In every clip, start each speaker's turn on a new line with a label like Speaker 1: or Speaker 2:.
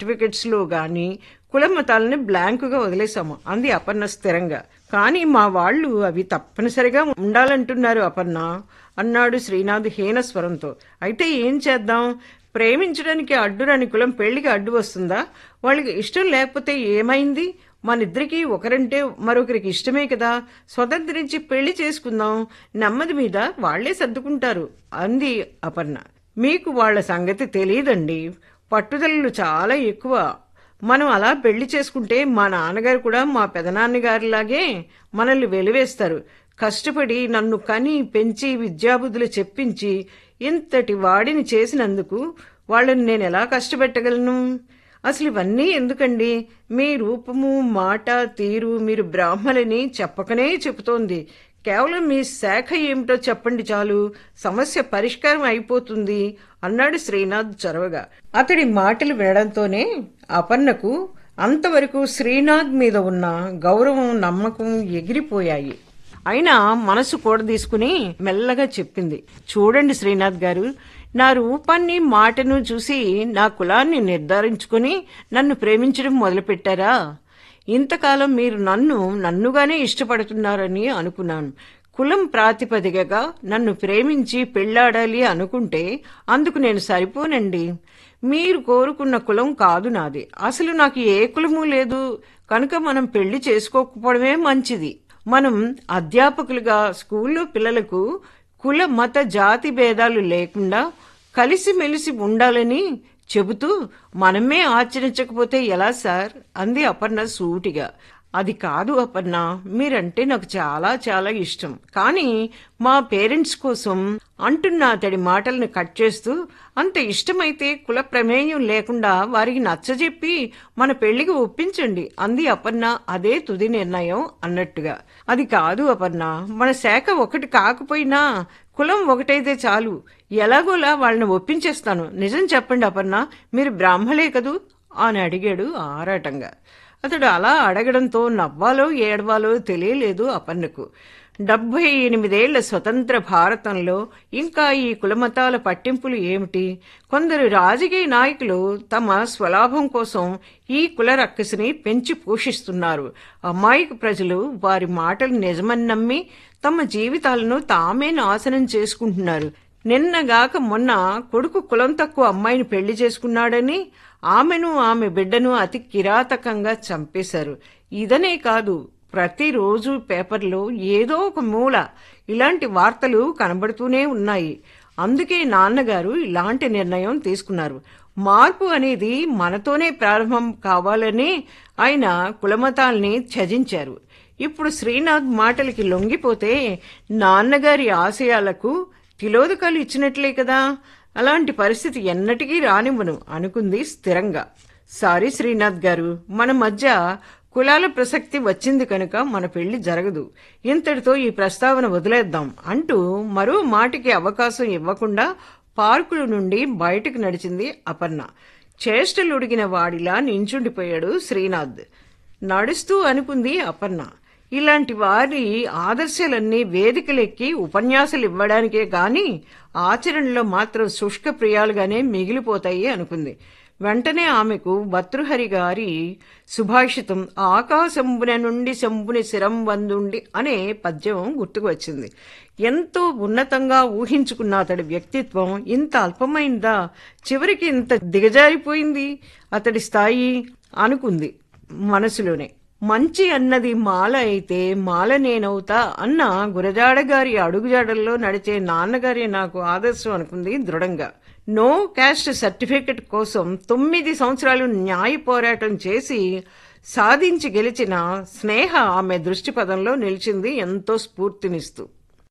Speaker 1: సర్టిఫికెట్స్లో గాని కుల మతాలని బ్లాంకుగా వదిలేశాము అంది అపర్ణ స్థిరంగా కానీ మా వాళ్ళు అవి తప్పనిసరిగా ఉండాలంటున్నారు అపర్ణ అన్నాడు శ్రీనాథ్ హీన స్వరంతో అయితే ఏం చేద్దాం ప్రేమించడానికి అడ్డురాని కులం పెళ్లికి అడ్డు వస్తుందా వాళ్ళకి ఇష్టం లేకపోతే ఏమైంది మనిద్దరికి ఒకరంటే మరొకరికి ఇష్టమే కదా స్వతంత్రించి పెళ్లి చేసుకుందాం నెమ్మది మీద వాళ్లే సర్దుకుంటారు అంది అపర్ణ మీకు వాళ్ళ సంగతి తెలియదండి పట్టుదలలు చాలా ఎక్కువ మనం అలా పెళ్లి చేసుకుంటే మా నాన్నగారు కూడా మా పెదనాన్నగారిలాగే మనల్ని వెలివేస్తారు కష్టపడి నన్ను కని పెంచి విద్యాబుద్ధులు చెప్పించి ఇంతటి వాడిని చేసినందుకు వాళ్ళని నేను ఎలా కష్టపెట్టగలను అసలు ఇవన్నీ ఎందుకండి మీ రూపము మాట తీరు మీరు బ్రాహ్మలని చెప్పకనే చెబుతోంది కేవలం మీ శాఖ ఏమిటో చెప్పండి చాలు సమస్య పరిష్కారం అయిపోతుంది అన్నాడు శ్రీనాథ్ చొరవగా అతడి మాటలు వినడంతోనే అపర్ణకు అంతవరకు శ్రీనాథ్ మీద ఉన్న గౌరవం నమ్మకం ఎగిరిపోయాయి అయినా మనసు కూడా తీసుకుని మెల్లగా చెప్పింది చూడండి శ్రీనాథ్ గారు నా రూపాన్ని మాటను చూసి నా కులాన్ని నిర్ధారించుకుని నన్ను ప్రేమించడం మొదలుపెట్టారా ఇంతకాలం మీరు నన్ను నన్నుగానే ఇష్టపడుతున్నారని అనుకున్నాను కులం ప్రాతిపదికగా నన్ను ప్రేమించి పెళ్లాడాలి అనుకుంటే అందుకు నేను సరిపోనండి మీరు కోరుకున్న కులం కాదు నాది అసలు నాకు ఏ కులము లేదు కనుక మనం పెళ్లి చేసుకోకపోవడమే మంచిది మనం అధ్యాపకులుగా స్కూల్లో పిల్లలకు కుల మత జాతి భేదాలు లేకుండా కలిసిమెలిసి ఉండాలని చెబుతూ మనమే ఆచరించకపోతే ఎలా సార్ అంది అపర్ణ సూటిగా అది కాదు అపర్ణ మీరంటే నాకు చాలా చాలా ఇష్టం కానీ మా పేరెంట్స్ కోసం అంటున్న అతడి మాటలను కట్ చేస్తూ అంత ఇష్టమైతే కుల ప్రమేయం లేకుండా వారికి నచ్చజెప్పి మన పెళ్లికి ఒప్పించండి అంది అపర్ణ అదే తుది నిర్ణయం అన్నట్టుగా అది కాదు అపర్ణ మన శాఖ ఒకటి కాకపోయినా కులం ఒకటైతే చాలు ఎలాగోలా వాళ్ళని ఒప్పించేస్తాను నిజం చెప్పండి అపర్ణ మీరు బ్రాహ్మలే కదూ అని అడిగాడు ఆరాటంగా అతడు అలా అడగడంతో నవ్వాలో ఏడవాలో తెలియలేదు అపర్ణకు డెబ్బై ఎనిమిదేళ్ల స్వతంత్ర భారతంలో ఇంకా ఈ కులమతాల పట్టింపులు ఏమిటి కొందరు రాజకీయ నాయకులు తమ స్వలాభం కోసం ఈ కుల రక్కసిని పెంచి పోషిస్తున్నారు అమాయక ప్రజలు వారి మాటలు నిజమని నమ్మి తమ జీవితాలను తామే నాశనం చేసుకుంటున్నారు నిన్నగాక మొన్న కొడుకు కులం తక్కువ అమ్మాయిని పెళ్లి చేసుకున్నాడని ఆమెను ఆమె బిడ్డను అతి కిరాతకంగా చంపేశారు ఇదనే కాదు ప్రతిరోజు పేపర్లో ఏదో ఒక మూల ఇలాంటి వార్తలు కనబడుతూనే ఉన్నాయి అందుకే నాన్నగారు ఇలాంటి నిర్ణయం తీసుకున్నారు మార్పు అనేది మనతోనే ప్రారంభం కావాలని ఆయన కులమతాల్ని త్యజించారు ఇప్పుడు శ్రీనాథ్ మాటలకి లొంగిపోతే నాన్నగారి ఆశయాలకు తిలోదకాలు ఇచ్చినట్లే కదా అలాంటి పరిస్థితి ఎన్నటికీ రానివ్వను అనుకుంది స్థిరంగా సారీ శ్రీనాథ్ గారు మన మధ్య కులాల ప్రసక్తి వచ్చింది కనుక మన పెళ్లి జరగదు ఇంతటితో ఈ ప్రస్తావన వదిలేద్దాం అంటూ మరో మాటికి అవకాశం ఇవ్వకుండా పార్కుల నుండి బయటకు నడిచింది అపర్ణ చేష్టలుడిగిన వాడిలా నించుండిపోయాడు శ్రీనాథ్ నడుస్తూ అనుకుంది అపర్ణ ఇలాంటి వారి ఆదర్శాలన్నీ వేదికలెక్కి ఉపన్యాసాలు ఇవ్వడానికే గాని ఆచరణలో మాత్రం శుష్క ప్రియాలుగానే మిగిలిపోతాయి అనుకుంది వెంటనే ఆమెకు భర్తృహరి గారి సుభాషితం ఆకాశంబున నుండి శంభుని శిరం వందుండి అనే పద్యం గుర్తుకు వచ్చింది ఎంతో ఉన్నతంగా ఊహించుకున్న అతడి వ్యక్తిత్వం ఇంత అల్పమైందా చివరికి ఇంత దిగజారిపోయింది అతడి స్థాయి అనుకుంది మనసులోనే మంచి అన్నది మాల అయితే మాల నేనవుతా అన్న గురజాడ గారి అడుగుజాడల్లో నడిచే నాన్నగారి నాకు ఆదర్శం అనుకుంది దృఢంగా నో క్యాస్ట్ సర్టిఫికెట్ కోసం తొమ్మిది సంవత్సరాలు న్యాయ పోరాటం చేసి సాధించి గెలిచిన స్నేహ ఆమె దృష్టి పదంలో నిలిచింది ఎంతో స్ఫూర్తినిస్తూ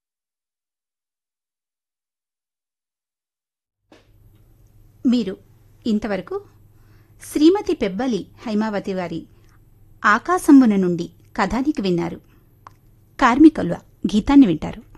Speaker 2: మీరు ఇంతవరకు శ్రీమతి పెబ్బలి హైమావతి గారి ఆకాశంబున నుండి కథానికి విన్నారు కార్మికుల గీతాన్ని వింటారు